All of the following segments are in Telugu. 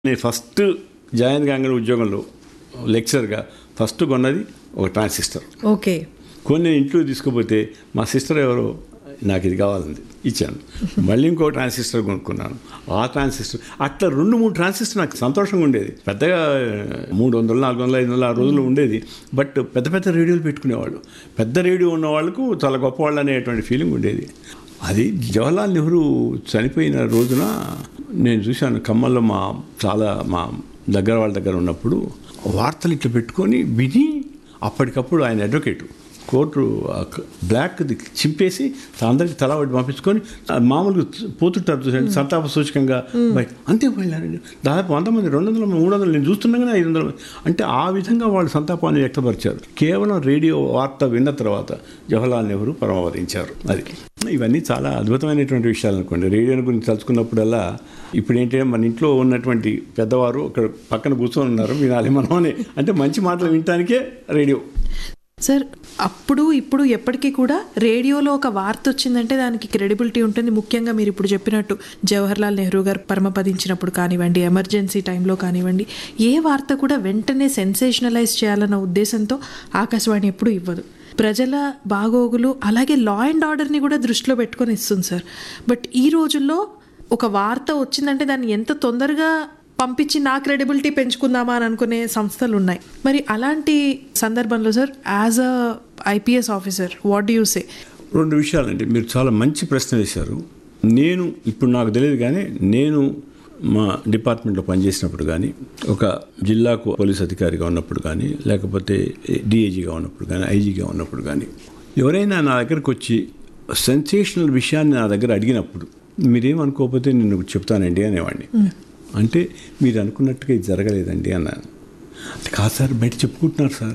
నేను ఫస్ట్ జాయిన్ కాగానే ఉద్యోగంలో లెక్చర్గా ఫస్ట్ కొన్నది ఒక ట్రాన్సిస్టర్ ఓకే కొన్ని నేను ఇంట్లో తీసుకుపోతే మా సిస్టర్ ఎవరో నాకు ఇది కావాలంది ఇచ్చాను మళ్ళీ ఇంకో ట్రాన్సిస్టర్ కొనుక్కున్నాను ఆ ట్రాన్సిస్టర్ అట్లా రెండు మూడు ట్రాన్సిస్టర్ నాకు సంతోషంగా ఉండేది పెద్దగా మూడు వందలు నాలుగు వందలు ఐదు వందలు ఆ రోజులు ఉండేది బట్ పెద్ద పెద్ద రేడియోలు పెట్టుకునేవాళ్ళు పెద్ద రేడియో ఉన్న వాళ్ళకు చాలా గొప్పవాళ్ళు అనేటువంటి ఫీలింగ్ ఉండేది అది జవహర్లాల్ నెహ్రూ చనిపోయిన రోజున నేను చూశాను ఖమ్మంలో మా చాలా మా దగ్గర వాళ్ళ దగ్గర ఉన్నప్పుడు వార్తలు ఇట్లా పెట్టుకొని విని అప్పటికప్పుడు ఆయన అడ్వకేటు కోర్టు బ్లాక్ చింపేసి అందరికి తల ఒకటి పంపించుకొని ఆ మామూలుగా పోతుంటారు చూసండి సంతాప సూచకంగా బయట అంతే పోయినారండి దాదాపు వంద మంది రెండు వందల మూడు వందలు నేను చూస్తుండగానే ఐదు వందల మంది అంటే ఆ విధంగా వాళ్ళు సంతాపాన్ని వ్యక్తపరిచారు కేవలం రేడియో వార్త విన్న తర్వాత జవహర్లాల్ నెహ్రూ పరమవదించారు అది ఇవన్నీ చాలా అద్భుతమైనటువంటి విషయాలు అనుకోండి రేడియోని గురించి తలుచుకున్నప్పుడల్లా ఇప్పుడు ఏంటంటే మన ఇంట్లో ఉన్నటువంటి పెద్దవారు అక్కడ పక్కన కూర్చొని ఉన్నారు వినాలి మనం అని అంటే మంచి మాటలు వినటానికే రేడియో సార్ అప్పుడు ఇప్పుడు ఎప్పటికీ కూడా రేడియోలో ఒక వార్త వచ్చిందంటే దానికి క్రెడిబిలిటీ ఉంటుంది ముఖ్యంగా మీరు ఇప్పుడు చెప్పినట్టు జవహర్లాల్ నెహ్రూ గారు పరమపదించినప్పుడు కానివ్వండి ఎమర్జెన్సీ టైంలో కానివ్వండి ఏ వార్త కూడా వెంటనే సెన్సేషనలైజ్ చేయాలన్న ఉద్దేశంతో ఆకాశవాణి ఎప్పుడు ఇవ్వదు ప్రజల బాగోగులు అలాగే లా అండ్ ఆర్డర్ని కూడా దృష్టిలో పెట్టుకొని ఇస్తుంది సార్ బట్ ఈ రోజుల్లో ఒక వార్త వచ్చిందంటే దాన్ని ఎంత తొందరగా పంపించి నా క్రెడిబిలిటీ పెంచుకుందామా అని అనుకునే సంస్థలు ఉన్నాయి మరి అలాంటి సందర్భంలో sir as a IPS officer what do you say రెండు విషయాలండి మీరు చాలా మంచి ప్రశ్న వేశారు నేను ఇప్పుడు నాకు తెలియదు కానీ నేను మా డిపార్ట్మెంట్లో పనిచేసినప్పుడు కానీ ఒక జిల్లాకు పోలీస్ అధికారిగా ఉన్నప్పుడు కానీ లేకపోతే డిఐజీగా ఉన్నప్పుడు కానీ ఐజీగా ఉన్నప్పుడు కానీ ఎవరైనా నా దగ్గరకు వచ్చి సెన్సేషనల్ విషయాన్ని నా దగ్గర అడిగినప్పుడు మీరేమనుకోకపోతే నేను చెప్తానండి అనేవాడిని అంటే మీరు అనుకున్నట్టుగా ఇది జరగలేదండి అన్నాను కాదు సార్ బయట చెప్పుకుంటున్నారు సార్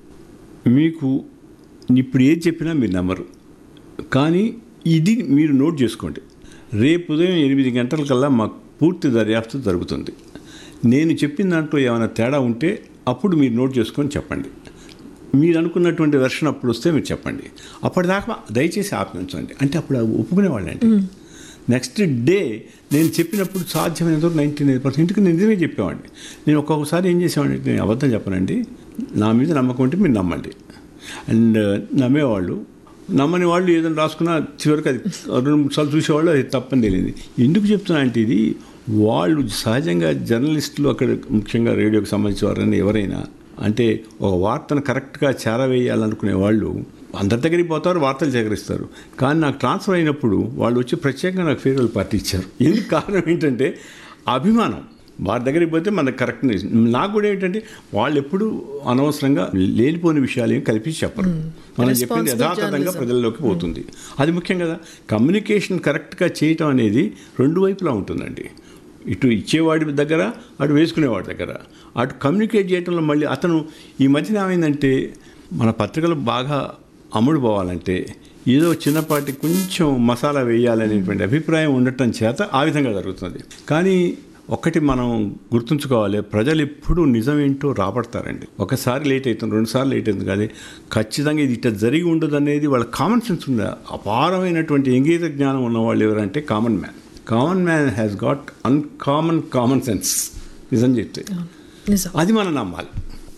మీకు ఇప్పుడు ఏది చెప్పినా మీరు నమ్మరు కానీ ఇది మీరు నోట్ చేసుకోండి రేపు ఉదయం ఎనిమిది గంటలకల్లా మాకు పూర్తి దర్యాప్తు జరుగుతుంది నేను చెప్పిన దాంట్లో ఏమైనా తేడా ఉంటే అప్పుడు మీరు నోట్ చేసుకొని చెప్పండి మీరు అనుకున్నటువంటి వెర్షన్ అప్పుడు వస్తే మీరు చెప్పండి అప్పటిదాకా దయచేసి ఆపించండి అంటే అప్పుడు ఒప్పుకునేవాళ్ళండి నెక్స్ట్ డే నేను చెప్పినప్పుడు సాధ్యమైనంత వరకు నైంటీ నైన్ పర్సెంట్ ఇంటికి నేను నిజమే చెప్పేవాడిని నేను ఒక్కొక్కసారి ఏం చేసేవాడిని నేను అబద్ధం చెప్పనండి నా మీద నమ్మకం ఉంటే మీరు నమ్మండి అండ్ నమ్మేవాళ్ళు నమ్మని వాళ్ళు ఏదైనా రాసుకున్నా చివరికి అది రెండు మూడు సార్లు చూసేవాళ్ళు అది తప్పని తెలియదు ఎందుకు చెప్తున్నా అంటే ఇది వాళ్ళు సహజంగా జర్నలిస్టులు అక్కడ ముఖ్యంగా రేడియోకి సంబంధించిన వారని ఎవరైనా అంటే ఒక వార్తను కరెక్ట్గా చేరవేయాలనుకునే వాళ్ళు అందరి దగ్గరికి పోతారు వార్తలు సేకరిస్తారు కానీ నాకు ట్రాన్స్ఫర్ అయినప్పుడు వాళ్ళు వచ్చి ప్రత్యేకంగా నాకు ఫేర్వెల్ పార్టీ ఇచ్చారు ఎందుకు కారణం ఏంటంటే అభిమానం వారి దగ్గరికి పోతే మనకు కరెక్ట్ నాకు కూడా ఏంటంటే వాళ్ళు ఎప్పుడు అనవసరంగా లేనిపోని విషయాలు ఏమి కల్పించి చెప్పరు మనం చెప్పింది యథాతథంగా ప్రజల్లోకి పోతుంది అది ముఖ్యం కదా కమ్యూనికేషన్ కరెక్ట్గా చేయటం అనేది రెండు వైపులా ఉంటుందండి ఇటు ఇచ్చేవాడి దగ్గర అటు వేసుకునేవాడి దగ్గర అటు కమ్యూనికేట్ చేయడంలో మళ్ళీ అతను ఈ మధ్యన ఏమైందంటే మన పత్రికలు బాగా అమ్ముడు పోవాలంటే ఏదో చిన్నపాటి కొంచెం మసాలా వేయాలనేటువంటి అభిప్రాయం ఉండటం చేత ఆ విధంగా జరుగుతుంది కానీ ఒకటి మనం గుర్తుంచుకోవాలి ప్రజలు ఎప్పుడు నిజమేంటో రాబడతారండి ఒకసారి లేట్ అవుతుంది రెండుసార్లు లేట్ అవుతుంది కానీ ఖచ్చితంగా ఇది ఇట్లా జరిగి ఉండదు అనేది వాళ్ళ కామన్ సెన్స్ ఉంది అపారమైనటువంటి ఇంగీత జ్ఞానం ఉన్న వాళ్ళు ఎవరంటే common man common man has got uncommon common sense నిజం చెప్తే నిజం అది మనం నమ్మాలి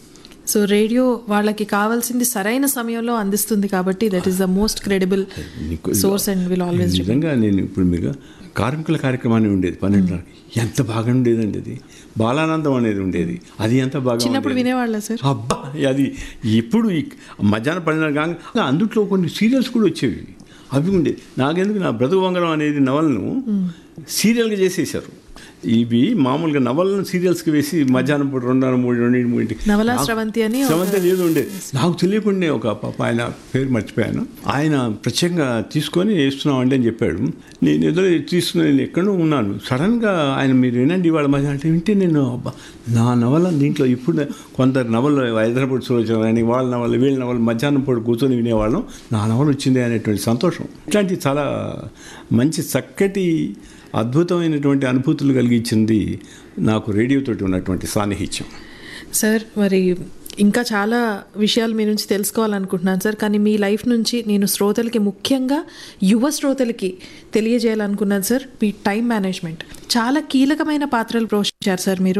సో రేడియో వాళ్ళకి కావాల్సింది సరైన సమయంలో అందిస్తుంది కాబట్టి that is the most credible నీకు- సోర్స్ అండ్ విల్ ఆల్వేస్ నిజంగా నేను ఇప్పుడు మీకు కార్మికుల కార్యక్రమాన్ని ఉండేది పన్నెండున్నరకి ఎంత బాగా ఉండేదండి అది బాలానందం అనేది ఉండేది అది ఎంత బాగా చిన్నప్పుడు ఉండేది. వినేవాళ్ళ సార్ అబ్బా అది ఎప్పుడు ఈ మధ్యాహ్నం పడిన కాగా అందుట్లో కొన్ని సీరియల్స్ కూడా వచ్చేవి అవి ఉండేది నాకెందుకు నా బ్రతుకు వంగరం అనేది నవలను సీరియల్గా చేసేసారు ఇవి మామూలుగా నవలను సీరియల్స్కి వేసి మధ్యాహ్నం పూట రెండున్నర మూడు రెండు మూడింటికి నవలా నాకు- స్రవంతి అని ఒక- స్రవంతి అని ఏదో ఉండేది నాకు తెలియకుండా ఒక పాప ఆయన పేరు మర్చిపోయాను ఆయన ప్రత్యేకంగా తీసుకొని వేస్తున్నామండి అని చెప్పాడు నేను ఏదో తీసుకుని నేను ఎక్కడో ఉన్నాను సడన్గా ఆయన మీరు వినండి ఇవాళ మధ్య అంటే వింటే నేను అబ్బా నా నవల దీంట్లో ఇప్పుడు కొందరు నవలు హైదరాబాద్ సులోచన అని వాళ్ళ నవలు వీళ్ళ నవలు మధ్యాహ్నం పూట కూర్చొని వినేవాళ్ళం నా నవల వచ్చింది అనేటువంటి సంతోషం ఇట్లాంటి చాలా మంచి చక్కటి అద్భుతమైనటువంటి అనుభూతులు కలిగించింది నాకు రేడియోతోటి ఉన్నటువంటి సాన్నిహిత్యం సార్ మరి ఇంకా చాలా విషయాలు మీ నుంచి తెలుసుకోవాలనుకుంటున్నాను సార్ కానీ మీ లైఫ్ నుంచి నేను శ్రోతలకి ముఖ్యంగా యువ శ్రోతలకి తెలియజేయాలనుకున్నాను సార్ మీ టైం మేనేజ్మెంట్ చాలా కీలకమైన పాత్రలు పోషించారు సార్ మీరు